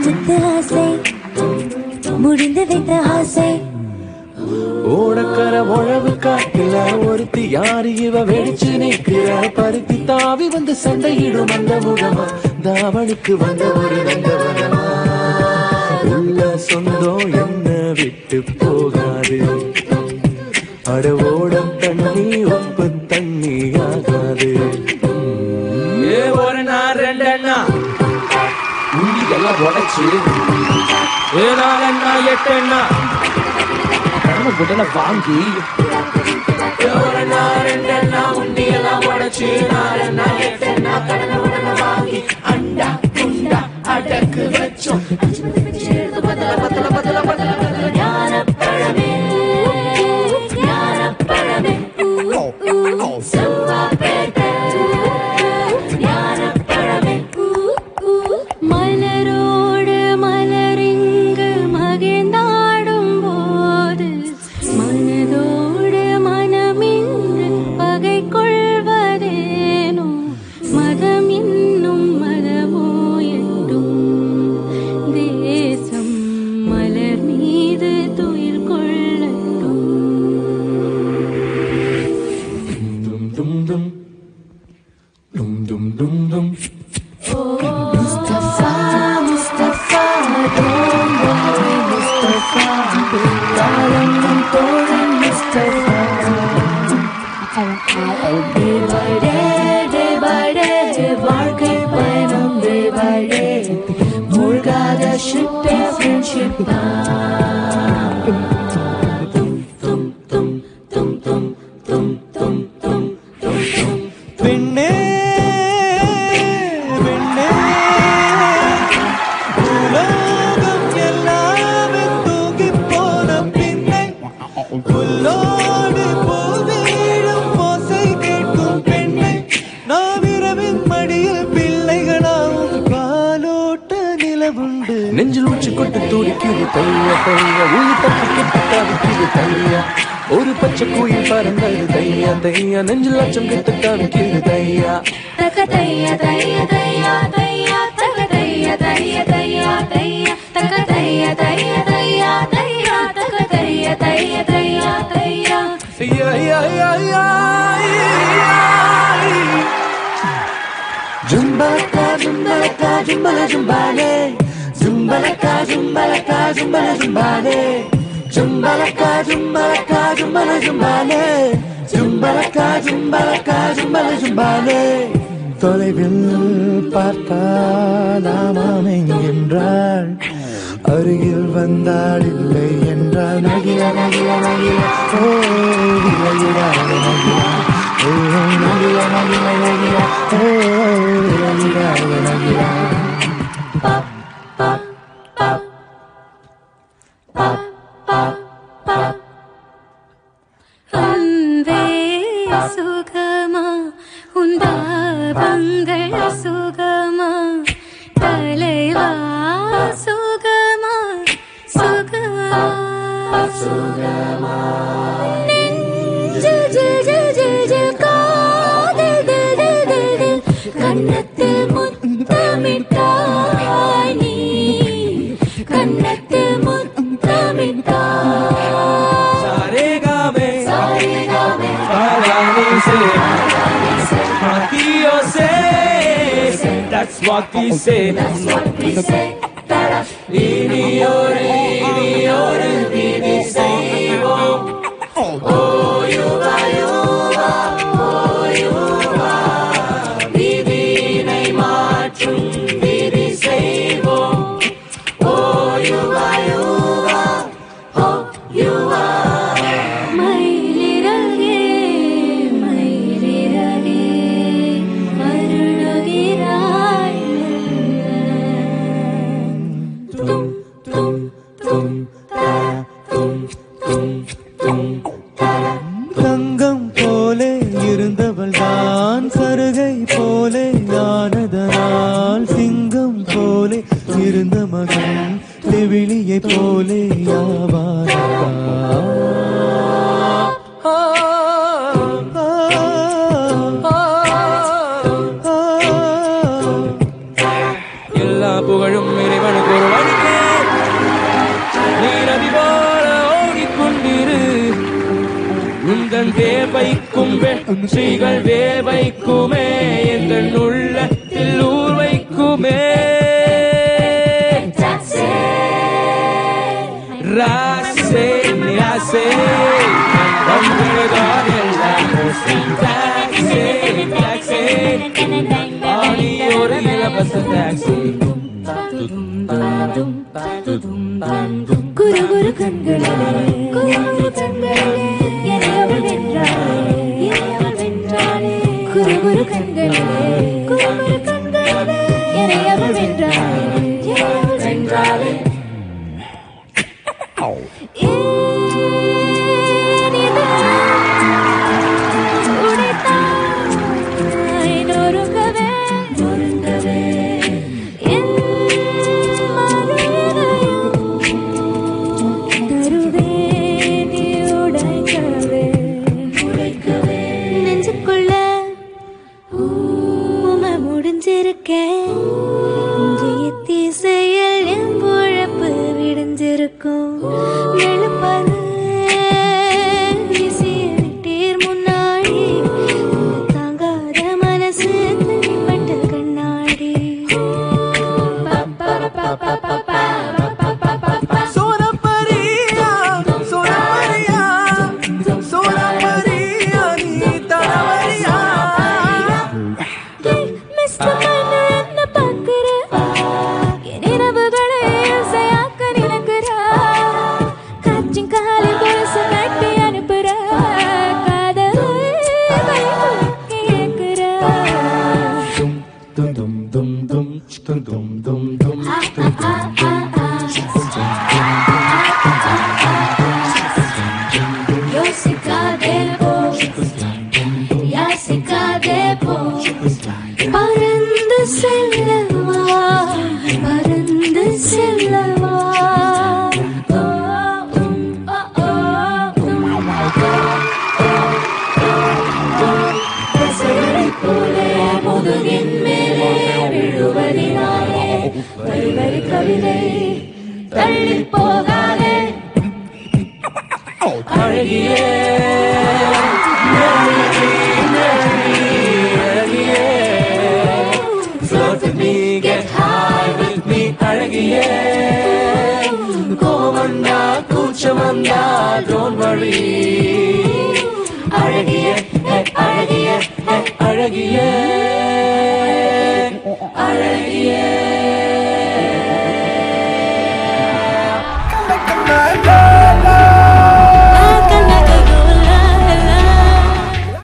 முத்து ஆசை முடிந்து வைத்த ஆசை ஓடக்கர உழவு காட்டுல ஒருத்தி யாரு இவ வெடிச்சு நிற்கிற பருத்தி தாவி வந்து சண்டையிடும் அந்த முகமா தாவணிக்கு வந்த ஒரு நந்தவனமா உள்ள சொந்தம் என்ன விட்டு போகாது அட ஓடம் தண்ணி உப்பு தண்ணி ஆகாது ஏ ஒரு நாள் ரெண்டண்ணா உண்டிகெல்லாம் உடைச்சு ஏ நாலண்ணா எட்டண்ணா கடமை குட்டனை வாங்கி ஒரு நாள் ரெண்டண்ணா உண்டியெல்லாம் உடைச்சு நாலண்ணா எட்டண்ணா கடனை உடனே வாங்கி அண்டா குண்டா அடக்கு வச்சோம் பத்தல பத்தல பத்தல பத்தல பத்தல ஞானப்பழமே ஞானப்பழமே செவ்வாப்பேட்டை ஞானப்பழமே மலரோடு மலரிங்கு மகிழ்ந்தாடும் போது மனதோடு மனமின்று பகை கொள்வதேனோ மதம் இன்னும் மதமோ எட்டும் தேசம் மலர் மீது துயில் கொள்ளட்டும் dum dum dum dum dum dum dum Mustafa, Mustafa, don't worry, Mustafa. காலமும் தோழன் Mustafa. Day by day, day by day, வாழ்க்கை பயணம் day by day. மூழ்காத ship A friendship தான். தும், தும், தும், தும், தும், தும், தும், தும், தும், தும். பெண்ணே பெண்ணே உலகம் எல்லாமே தூங்கி போன பின்னை புல்லோடு பூவீழும் ஓசை கேட்கும் பெண்ணை நாம் இரவின் மடியில் பிள்ளைகளாவும் பாலோட்ட நிலவுண்டு நெஞ்சில் உச்சி கொட்டு துடிக்குது தைய தைய உயிர் தப்பி கெட்டு தவிக்குது தையா ஒரு பச்சை குயில் பறந்தது தையா தையா நெஞ்சில் லட்சம் கெட்டு தவிக்குது தையா தக தைய தைய தைய தைய தக தைய தைய தைய தைய தக தைய தைய தைய தைய தக தைய தைய தைய தைய ஐயா, ஐயா, ஐயா, ஐயா, ஐயா. Jumbalaka, jumbalaka, jumbala, jumbale. Jumbalaka, jumbalaka, jumbala, jumbale. Jumbalaka, jumbalaka, jumbala, jumbale. Jumbalaka, jumbalaka, jumbala, jumbale. தொலைவில் பார்த்தாலாமாம் என்கின்றாள் அருகில் வந்தாள் இல்லை என்றால் நகில நகில நகில ஓ விளையிடாத நகில ஓ நகில நகில நகில ஓ விளையிடாத நகில அன்பே சுகமா உன் பாவங்கள் சுகமா தலைவா சுகமா சுகமா சுகமா நெஞ்சு ஜு ஜு ஜு ஜு காதல் தில் தில் தில் தில் கன்னத்தில் முத்தமிட்டாய் நீ கன்னத்தில் முத்தமிட்டாய் सारेगामे சாரிகாமே पारानी से Maquillo se That's what we say That's what we say. Da-da. இனியொரு இனியொரு விதி செய்வோம் விதியினை மாற்றும் விதி செய்வோம் மயிலிறகே, மயிலிறகே, அருளுகிறாய் தும், தும், தும், தா, தும், தும், தும், தா. தங்கம் போலே இருந்தவள் தான் சருகை போலே ஆனதனால் சிங்கம் போலே இருந்த மகன் செவிலியை போலே யாவாரா எல்லா புகழும் இறைவனுக்கு ஒரு வேவைக்கும் வெற்றிகள் வேவைக்குமே எங்கள் உள்ளத்தில் ஊர் வைக்குமே ராசே நிராசே உங்களுதான் எல்லாம் டாக்ஸே டாக்ஸே ஆடி ஒரு இலவச டாக்ஸி குரு குரு கண்களே குரு குரு கண்களே என்னை அவள் வென்றாளே என்னை அவள் வென்றாளே குரு குரு கண்களே குரு குரு கண்களே என்னை அவள் வென்றாளே என்னை அவள் வென்றாளே ஏன் இதழ் உடைத்தாய் நொறுங்கவே நொறுங்கவே என் மனதையும் தருவே நீ உடைக்கவே உடைக்கவே நெஞ்சுக்குள்ள உம முடிஞ்சிருக்கேன் திசையில் என் பொழப்பு விடிஞ்சிருக்கும் எழுப்பது வீசிய விட்டீர் முன்னாடி தாங்காத மனசு தனிப்பட்ட கண்ணாடி Sola María, Sola María, Sola María, Anita María. Mister minor என்ன பார்க்கிற என் இரவுகளை இசையாக்க நினைக்கிற காற்றின் காலில் கொலுசு கட்டி அனுப்புற காதலை கைகுலுக்கி இயக்குற Dum dum dum dum dum dum dum dum யோசிக்காதே போ யாசிக்காதே போ பறந்து செல்லவா பறந்து செல்லவா ஓ, உம், ஓ, ஓ, உம். ரசகளைப் போலே முதுகின் மேலே விழுவதினாலே வரி வரி கவிதை தள்ளிப் போகாதே அழகியே Float with me, get high with me, அழகியே கோபம் வந்தா கூச்சம் வந்தா don't worry அழகியே ஹே, அழகியே ஹே, அழகியே அழகியே